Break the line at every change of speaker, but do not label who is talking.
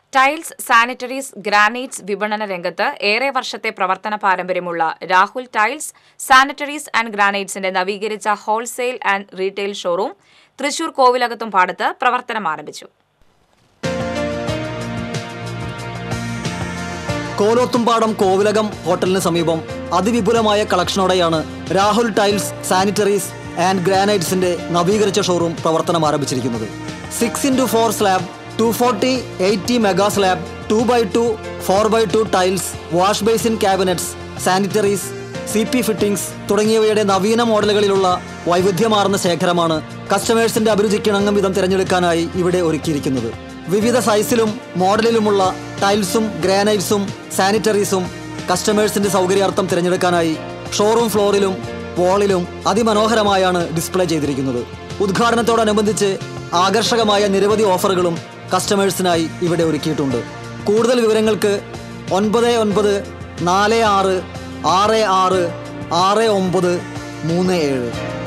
tiles sanitaries granites വിപണന രംഗത്ത് ഏറെ വർഷത്തെ പ്രവർത്തന പാരമ്പര്യമുള്ള രാഹുൽ ടൈൽസ് സാനിറ്ററീസ് ആൻഡ് ഗ്രാനൈറ്റ്സിന്റെ നവീകരിച്ച wholesale and retail showroom Thrissur കോവിലകത്തും പാടത്ത് പ്രവർത്തനം ആരംഭിച്ചു
കോലോത്തുംപാടം കോവിലകം ഹോട്ടലിന് സമീപം അതിവിപുലമായ കളക്ഷനോടെയാണ് രാഹുൽ ടൈൽസ് സാനിറ്ററീസ് ആൻഡ് ഗ്രാനൈറ്റ്സിന്റെ നവീകരിച്ച ഷോറൂം പ്രവർത്തനം ആരംഭിച്ചിരിക്കുന്നത് six into four slab two forty eighty mega slab two by two four by two tiles wash basin cabinets sanitaries C P fittings തുടങ്ങിയവയുടെ നവീന മോഡലുകളിലുള്ള വൈവിധ്യമാർന്ന ശേഖരമാണ് കസ്റ്റമേഴ്സിന്റെ അഭിരുചിക്കിണങ്ങും വിധം തിരഞ്ഞെടുക്കാനായി ഇവിടെ ഒരുക്കിയിരിക്കുന്നത് വിവിധ സൈസിലും മോഡലിലുമുള്ള ടൈൽസും ഗ്രാനൈറ്റ്സും സാനിറ്ററീസും കസ്റ്റമേഴ്സിന്റെ സൗകര്യാർത്ഥം തിരഞ്ഞെടുക്കാനായി ഷോറൂം ഫ്ലോറിലും വാളിലും അതിമനോഹരമായാണ് ഡിസ്പ്ലേ ചെയ്തിരിക്കുന്നത് ഉദ്ഘാടനത്തോടനുബന്ധിച്ച് ആകർഷകമായ നിരവധി ഓഫറുകളും കസ്റ്റമേഴ്സിനായി ഇവിടെ ഒരുക്കിയിട്ടുണ്ട് കൂടുതൽ വിവരങ്ങൾക്ക് ഒൻപത് ഒൻപത് നാല് ആറ് ആറ് ആറ് ആറ് ഒമ്പത് മൂന്ന് ഏഴ്